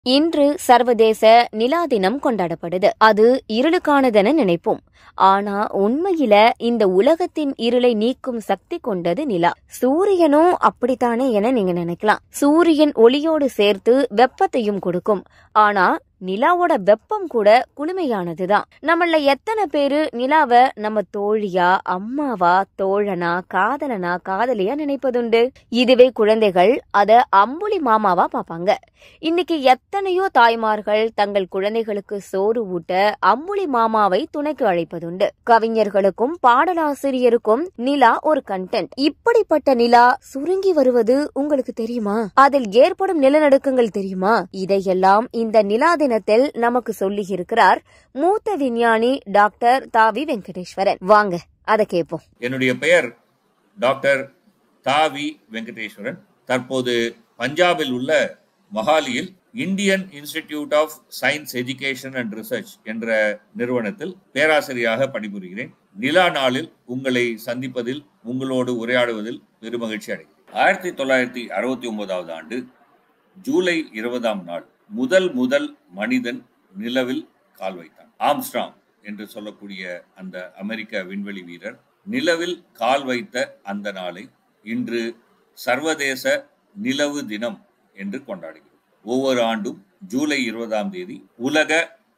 இன்று சர்வதேச நிலா தினம் கொண்டாடப்படுது அது இருளுக்கானதென நினைப்போம் ஆனா உண்மையில இந்த உலகத்தின் இருளை நீக்கும் சக்தி கொண்டது நிலா சூரியனும் அப்படித்தானே என நீங்க நினைக்கலாம் சூரியன் ஒளியோடு சேர்த்து வெப்பத்தையும் கொடுக்கும் ஆனா நிலாவோட வெப்பம் கூட குளுமையானதுதான் நம்மள எத்தனை பேரு நிலாவ நம்ம தோழியா அம்மாவா தோழனா காதலனா காதலியா நினைப்பதுண்டு இதுவே குழந்தைகள் அத அம்புலி மாமாவா பாப்பாங்க இன்னைக்கு எத்தனையோ தாய்மார்கள் தங்கள் குழந்தைகளுக்கு சோறு ஊட்ட அம்புலி மாமாவை துணைக்கு அழைப்பதுண்டு கவிஞர்களுக்கும் பாடலாசிரியருக்கும் நிலா ஒரு கண்டென்ட் இப்படிப்பட்ட நிலா சுருங்கி வருவது உங்களுக்கு தெரியுமா அதில் ஏற்படும் நிலநடுக்கங்கள் தெரியுமா இதையெல்லாம் இந்த நிலா தினத்தில் நமக்கு சொல்லி இருக்கிறார் மூத்த விஞ்ஞானி டாக்டர் தாவி வெங்கடேஸ்வரன் வாங்க அதை கேட்போம் என்னுடைய பெயர் டாக்டர் தாவி வெங்கடேஸ்வரன் தற்போது பஞ்சாபில் உள்ள மஹாலியில் Indian institute of science education and research என்ற நிறுவனத்தில் பேராசிரியராக பணிபுரிகிறேன் நிலா நாளில் உங்களை சந்திப்பதில் உங்களோடு உரையாடுவதில் பெருமகிழ்ச்சி அடைகிறேன் ஆயிரத்தி தொள்ளாயிரத்தி அறுபத்தி ஒன்பதாவது ஆண்டு ஜூலை இருபதாம் நாள் முதல் முதல் மனிதன் நிலவில் கால் வைத்தான் ஆம்ஸ்ட்ராங் என்று சொல்லக்கூடிய அந்த அமெரிக்க விண்வெளி வீரர் நிலவில் கால் வைத்த அந்த நாளை இன்று சர்வதேச நிலவு தினம் என்று கொண்டாடுகிறோம் ஒவ்வொரு ஆண்டும் ஜூலை இருபதாம் தேதி உலக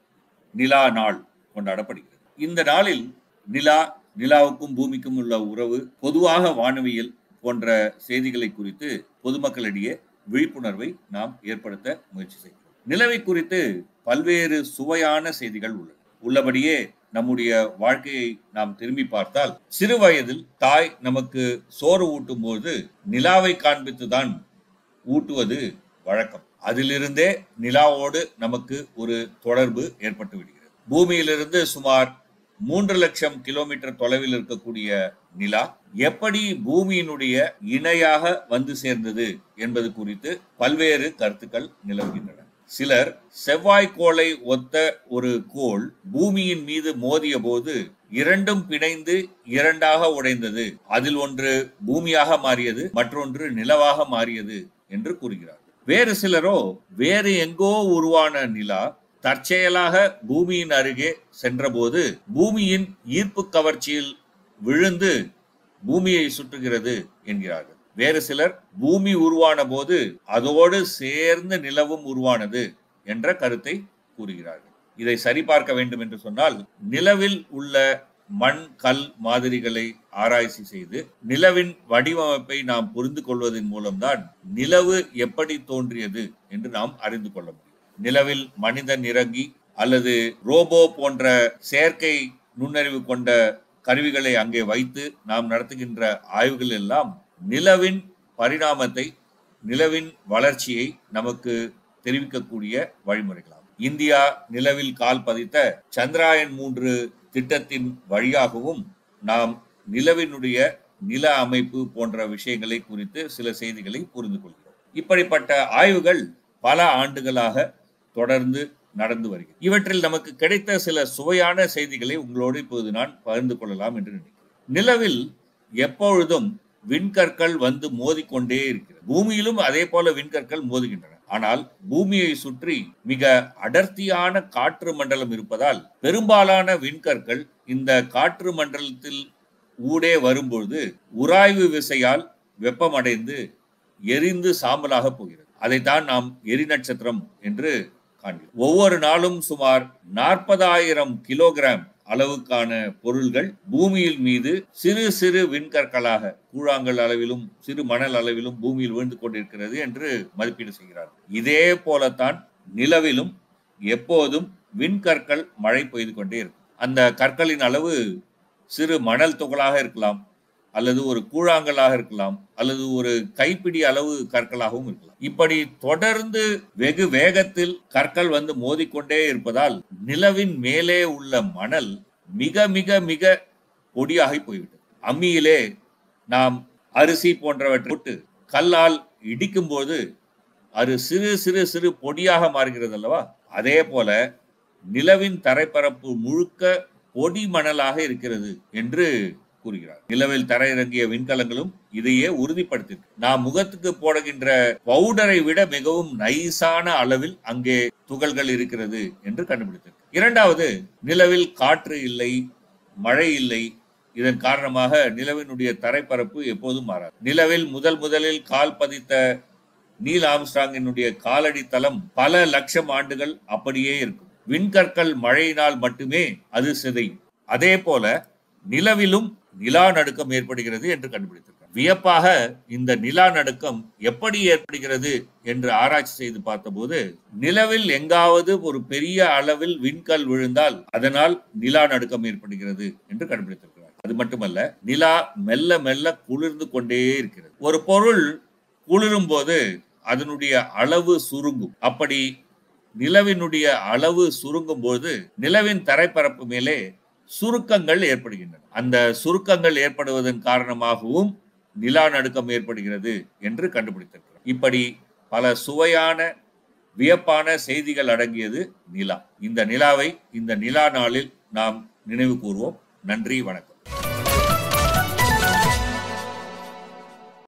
நிலா நாள் கொண்டாடப்படுகிறது இந்த நாளில் நிலா நிலாவுக்கும் பூமிக்கும் உள்ள உறவு பொதுவாக வானவியல் போன்ற செய்திகளை குறித்து பொதுமக்களிடையே விழிப்புணர்வை நாம் ஏற்படுத்த முயற்சி செய்கிறோம் நிலவை குறித்து பல்வேறு சுவையான செய்திகள் உள்ளன உள்ளபடியே நம்முடைய வாழ்க்கையை நாம் திரும்பி பார்த்தால் சிறு வயதில் தாய் நமக்கு சோறு ஊட்டும் போது நிலாவை காண்பித்துதான் ஊட்டுவது வழக்கம் அதிலிருந்தே நிலாவோடு நமக்கு ஒரு தொடர்பு ஏற்பட்டு விடுகிறது பூமியிலிருந்து சுமார் மூன்று லட்சம் கிலோமீட்டர் தொலைவில் இருக்கக்கூடிய நிலா எப்படி பூமியினுடைய இணையாக வந்து சேர்ந்தது என்பது குறித்து பல்வேறு கருத்துக்கள் நிலவுகின்றன சிலர் செவ்வாய்க்கோளை ஒத்த ஒரு கோள் பூமியின் மீது மோதிய போது இரண்டும் பிணைந்து இரண்டாக உடைந்தது அதில் ஒன்று பூமியாக மாறியது மற்றொன்று நிலவாக மாறியது என்று கூறுகிறார் வேறு சிலரோ வேறு எங்கோ உருவான நிலா தற்செயலாக பூமியின் அருகே சென்றபோது பூமியின் ஈர்ப்பு கவர்ச்சியில் விழுந்து பூமியை சுற்றுகிறது என்கிறார்கள் வேறு சிலர் பூமி உருவான போது அதோடு சேர்ந்து நிலவும் உருவானது என்ற கருத்தை கூறுகிறார்கள் இதை சரிபார்க்க வேண்டும் என்று சொன்னால் நிலவில் உள்ள மண் கல் மாதிரிகளை ஆராய்ச்சி செய்து நிலவின் வடிவமைப்பை நாம் புரிந்து கொள்வதன் மூலம்தான் நிலவு எப்படி தோன்றியது என்று நாம் அறிந்து கொள்ள முடியும் நிலவில் மனிதன் இறங்கி அல்லது ரோபோ போன்ற செயற்கை நுண்ணறிவு கொண்ட கருவிகளை அங்கே வைத்து நாம் நடத்துகின்ற ஆய்வுகள் எல்லாம் நிலவின் பரிணாமத்தை நிலவின் வளர்ச்சியை நமக்கு தெரிவிக்கக்கூடிய வழிமுறைகளாகும் இந்தியா நிலவில் கால் பதித்த சந்திராயன் மூன்று திட்டத்தின் வழியாகவும் நாம் நிலவினுடைய நில அமைப்பு போன்ற விஷயங்களை குறித்து சில செய்திகளை புரிந்து கொள்கிறோம் இப்படிப்பட்ட ஆய்வுகள் பல ஆண்டுகளாக தொடர்ந்து நடந்து வருகிறது இவற்றில் நமக்கு கிடைத்த சில சுவையான செய்திகளை உங்களோடு இப்போது நான் பகிர்ந்து கொள்ளலாம் என்று நினைக்கிறேன் நிலவில் எப்பொழுதும் விண்கற்கள் வந்து மோதிக்கொண்டே இருக்கிறது பூமியிலும் அதே போல விண்கற்கள் மோதுகின்றன ஆனால் பூமியை சுற்றி மிக அடர்த்தியான காற்று மண்டலம் இருப்பதால் பெரும்பாலான விண்கற்கள் இந்த காற்று மண்டலத்தில் ஊடே வரும்பொழுது உராய்வு விசையால் வெப்பமடைந்து எரிந்து சாம்பலாக போகிறது அதைத்தான் நாம் எரி நட்சத்திரம் என்று காண்கிறோம் ஒவ்வொரு நாளும் சுமார் நாற்பதாயிரம் கிலோகிராம் அளவுக்கான பொருள்கள் பூமியில் மீது சிறு சிறு விண்கற்களாக கூழாங்கல் அளவிலும் சிறு மணல் அளவிலும் பூமியில் விழுந்து கொண்டிருக்கிறது என்று மதிப்பீடு செய்கிறார் இதே போலத்தான் நிலவிலும் எப்போதும் விண்கற்கள் மழை பெய்து கொண்டே இருக்கும் அந்த கற்களின் அளவு சிறு மணல் துகளாக இருக்கலாம் அல்லது ஒரு கூழாங்கலாக இருக்கலாம் அல்லது ஒரு கைப்பிடி அளவு கற்களாகவும் இருக்கலாம் இப்படி தொடர்ந்து வெகு வேகத்தில் கற்கள் வந்து மோதிக்கொண்டே இருப்பதால் நிலவின் மேலே உள்ள மணல் மிக மிக மிக பொடியாகி போய்விட்டது அம்மியிலே நாம் அரிசி போன்றவற்றை போட்டு கல்லால் இடிக்கும் போது அது சிறு சிறு சிறு பொடியாக மாறுகிறது அல்லவா அதே போல நிலவின் தரைப்பரப்பு முழுக்க பொடி மணலாக இருக்கிறது என்று கூறுகிறார் நிலவில் தரையிறங்கிய விண்கலங்களும் இதையே உறுதிப்படுத்தி நாம் முகத்துக்கு போடுகின்ற பவுடரை விட மிகவும் நைஸான அளவில் அங்கே துகள்கள் இருக்கிறது என்று கண்டுபிடித்தது இரண்டாவது நிலவில் காற்று இல்லை மழை இல்லை இதன் காரணமாக நிலவினுடைய தரைப்பரப்பு எப்போதும் மாறாது நிலவில் முதல் முதலில் கால் பதித்த நீல் ஆம்ஸ்ட்ராங்கினுடைய காலடி தளம் பல லட்சம் ஆண்டுகள் அப்படியே இருக்கும் விண்கற்கள் மழையினால் மட்டுமே அது சிதையும் அதே போல நிலவிலும் நிலா நடுக்கம் ஏற்படுகிறது என்று கண்டுபிடித்திருக்கார் வியப்பாக இந்த நிலா நடுக்கம் எப்படி ஏற்படுகிறது என்று ஆராய்ச்சி செய்து பார்த்தபோது நிலவில் எங்காவது ஒரு பெரிய அளவில் விண்கல் விழுந்தால் அதனால் நிலா நடுக்கம் ஏற்படுகிறது என்று கண்டுபிடித்திருக்கிறார் அது மட்டுமல்ல நிலா மெல்ல மெல்ல குளிர்ந்து கொண்டே இருக்கிறது ஒரு பொருள் குளிரும் போது அதனுடைய அளவு சுருங்கும் அப்படி நிலவினுடைய அளவு சுருங்கும் போது நிலவின் தரைப்பரப்பு மேலே சுருக்கங்கள் ஏற்படுகின்றன அந்த சுருக்கங்கள் ஏற்படுவதன் காரணமாகவும் நிலா நடுக்கம் ஏற்படுகிறது என்று கண்டுபிடித்திருக்கிறார் இப்படி பல சுவையான வியப்பான செய்திகள் அடங்கியது நிலா இந்த நிலாவை இந்த நிலா நாளில் நாம் நினைவு கூறுவோம் நன்றி வணக்கம்